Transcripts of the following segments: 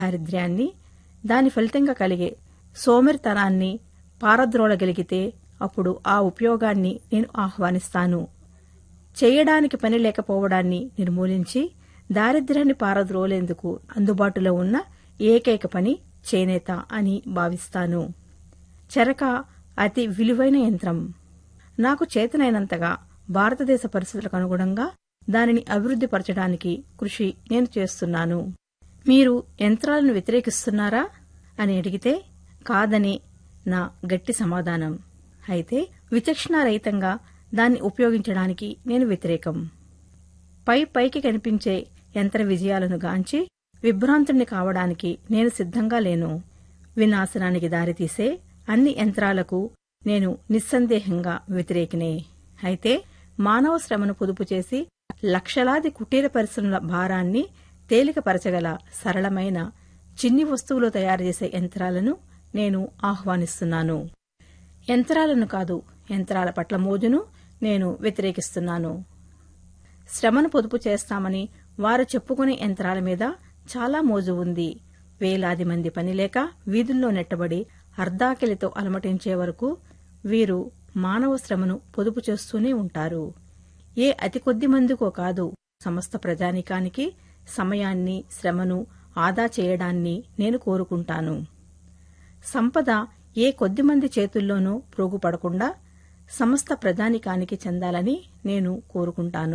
దారిద్ర్యాన్ని దాని ఫలితంగా కలిగే సోమరితనాన్ని పారద్రోలగలిగితే అప్పుడు ఆ ఉపయోగాన్ని నేను ఆహ్వానిస్తాను చేయడానికి పని లేకపోవడాన్ని నిర్మూలించి దారిద్ర్యాన్ని పారద్రోలేందుకు అందుబాటులో ఉన్న ఏకైక పని చేనేత అని భావిస్తాను చెరక అతి విలువైన యంత్రం నాకు చేతనైనంతగా భారతదేశ పరిస్థితులకు అనుగుణంగా దానిని అభివృద్ధిపరచడానికి కృషి నేను చేస్తున్నాను మీరు యంత్రాలను వ్యతిరేకిస్తున్నారా అని అడిగితే కాదని నా గట్టి సమాధానం అయితే విచక్షణారహితంగా దాన్ని ఉపయోగించడానికి నేను వ్యతిరేకం పై పైకి కనిపించే యంత్ర విజయాలను గాంచి విభ్రాంతుణ్ణి కావడానికి నేను సిద్ధంగా లేను వినాశనానికి దారితీసే అన్ని యంత్రాలకు నేను నిస్సందేహంగా వ్యతిరేకినే అయితే మానవ శ్రమను పొదుపు చేసి లక్షలాది కుటీర పరిశ్రమల భారాన్ని తేలికపరచగల సరళమైన చిన్ని వస్తువులు తయారు చేసే యంత్రాలను నేను ఆహ్వానిస్తున్నాను యంత్రాలను కాదు యంత్రాల పట్ల మోజును నేను వ్యతిరేకిస్తున్నాను శ్రమను పొదుపు చేస్తామని వారు చెప్పుకునే యంత్రాల మీద చాలా మోజు ఉంది వేలాది మంది పనిలేక వీధుల్లో నెట్టబడి అర్ధాకిలితో అలమటించే వరకు వీరు మానవ శ్రమను పొదుపు చేస్తూనే ఉంటారు ఏ అతి కొద్ది మందికో కాదు సమస్త ప్రజానికానికి సమయాన్ని శ్రమను ఆదా చేయడాన్ని నేను కోరుకుంటాను సంపద ఏ కొద్ది మంది చేతుల్లోనూ ప్రోగుపడకుండా సమస్త ప్రజానికానికి చెందాలని నేను కోరుకుంటాను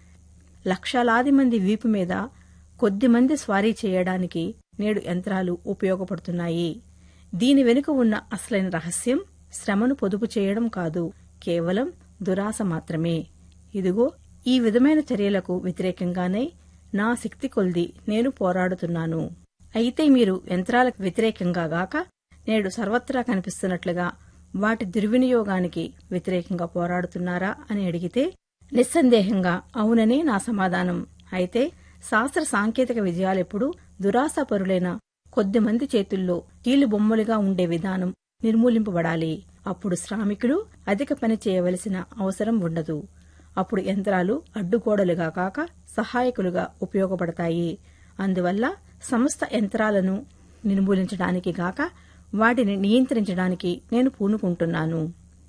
లక్షలాది మంది వీపు మీద కొద్ది మంది స్వారీ చేయడానికి నేడు యంత్రాలు ఉపయోగపడుతున్నాయి దీని వెనుక ఉన్న అసలైన రహస్యం శ్రమను పొదుపు చేయడం కాదు కేవలం దురాశ మాత్రమే ఇదిగో ఈ విధమైన చర్యలకు వ్యతిరేకంగానే నా శక్తి కొల్ది నేను పోరాడుతున్నాను అయితే మీరు యంత్రాలకు వ్యతిరేకంగా గాక నేడు సర్వత్రా కనిపిస్తున్నట్లుగా వాటి దుర్వినియోగానికి వ్యతిరేకంగా పోరాడుతున్నారా అని అడిగితే నిస్సందేహంగా అవుననే నా సమాధానం అయితే శాస్త్ర సాంకేతిక విజయాలెప్పుడు దురాశాపరులైన కొద్దిమంది చేతుల్లో కీలు బొమ్మలుగా ఉండే విధానం నిర్మూలింపబడాలి అప్పుడు శ్రామికులు అధిక పని చేయవలసిన అవసరం ఉండదు అప్పుడు యంత్రాలు అడ్డుగోడలుగా కాక సహాయకులుగా ఉపయోగపడతాయి అందువల్ల సమస్త యంత్రాలను నిర్మూలించడానికి గాక వాటిని నియంత్రించడానికి నేను పూనుకుంటున్నాను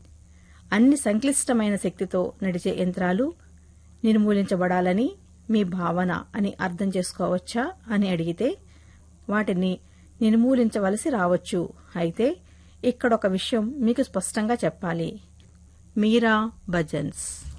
అన్ని సంక్లిష్టమైన శక్తితో నడిచే యంత్రాలు నిర్మూలించబడాలని మీ భావన అని అర్థం చేసుకోవచ్చా అని అడిగితే వాటిని నిర్మూలించవలసి రావచ్చు అయితే ఇక్కడొక విషయం మీకు స్పష్టంగా చెప్పాలి మీరా భజన్స్